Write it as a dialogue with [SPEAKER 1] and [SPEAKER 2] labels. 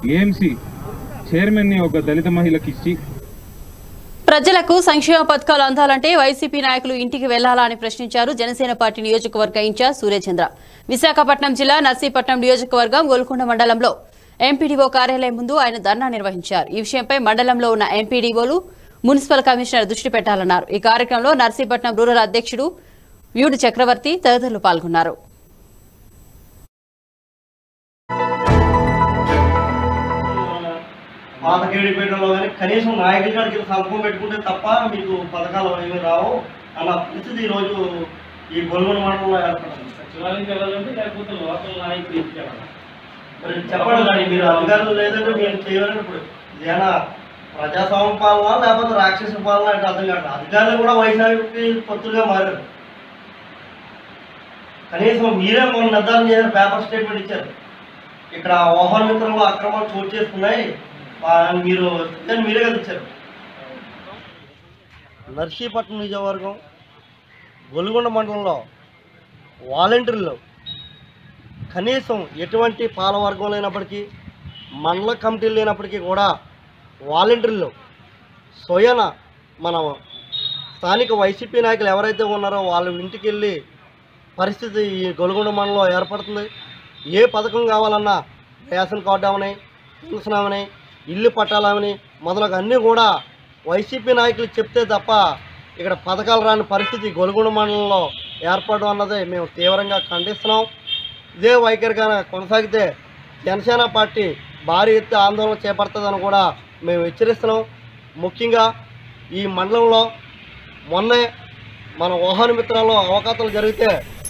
[SPEAKER 1] AMC చైర్మన్ని ఒక దళిత మహిళకి ఇచ్చి
[SPEAKER 2] ప్రజలకు సంక్షేమ పథకాలు అందాలంటే వైసీపీ నాయకులు ఇంటికి వెళ్లాలా అని ప్రశ్నించారు జనసేన పార్టీ నియోజకవర్గ ఇన్ఛార్జ్ సూర్యచంద్ర విశాఖపట్నం జిల్లా నర్సీపట్నం నియోజకవర్గం గోల్కొండ మండలంలో ఎంపీడీఓ కార్యాలయం ముందు ఆయన ధర్నా నిర్వహించారు ఈ విషయంపై మండలంలో ఉన్న ఎంపీడీఓలు మున్సిపల్ కమిషనర్ దృష్టి పెట్టాలన్నారు ఈ కార్యక్రమంలో నర్సీపట్నం రూరల్ అధ్యక్షుడు వ్యూడు చక్రవర్తి తదితరులు పాల్గొన్నారు
[SPEAKER 3] పాతకేడిపేటలో కానీ కనీసం నాయకుల కాడికి వెళ్ళి సంతకం పెట్టుకుంటే తప్ప మీకు పథకాలు ఏమీ రావు అన్న పరిస్థితి ఈరోజు ఈ గొల్గొండ మండలంలో ఏర్పడింది
[SPEAKER 4] సచివాలయంకి వెళ్ళాలంటే లేకపోతే లోకల్ నాయకులు ఇంటికి వెళ్ళాలి
[SPEAKER 3] మరి చెప్పండి కానీ మీరు అధికారులు లేదంటే మేము చేయాలని ఇప్పుడు ఇదేనా ప్రజాస్వామ్య పాలన లేకపోతే రాక్షస పాలన అంటే అర్థం కాదు అధికారులు కూడా వైశాఖకి పొత్తులుగా మారారు కనీసం మీరే మొన్న నిర్ధారణ చేశారు పేపర్ స్టేట్మెంట్ ఇచ్చారు ఇక్కడ వాహన మిత్రంలో అక్రమాలు చోటు చేసుకున్నాయి ఆ, మీరు దాన్ని మీరే కదా ఇచ్చారు నర్సీపట్నం నియోజకవర్గం గొలుగొండ మండలంలో వాలంటీర్లు కనీసం ఎటువంటి పాలవర్గం లేనప్పటికీ మండల కమిటీలు లేనప్పటికీ కూడా వాలంటీర్లు స్వయన మన స్థానిక వైసీపీ నాయకులు ఎవరైతే ఉన్నారో వాళ్ళ ఇంటికి వెళ్ళి పరిస్థితి ఈ గొలుగొండ మండలంలో ఏర్పడుతుంది ఏ పథకం కావాలన్నా రేషన్ కార్డు అవని పెన్షన్ అవని ఇల్లు పట్టాలని మొదలగు అన్నీ కూడా వైసీపీ నాయకులు చెప్తే తప్ప ఇక్కడ పథకాలు రాని పరిస్థితి గొలుగొండ మండలంలో ఏర్పడడం అన్నది మేము తీవ్రంగా ఖండిస్తున్నాం ఇదే వైఖరిగా కొనసాగితే జనసేన పార్టీ భారీ ఎత్తు ఆందోళన చేపడుతుందని కూడా మేము హెచ్చరిస్తున్నాం ముఖ్యంగా ఈ మండలంలో మొన్నే మన వాహన మిత్రాల్లో అవకాశాలు జరిగితే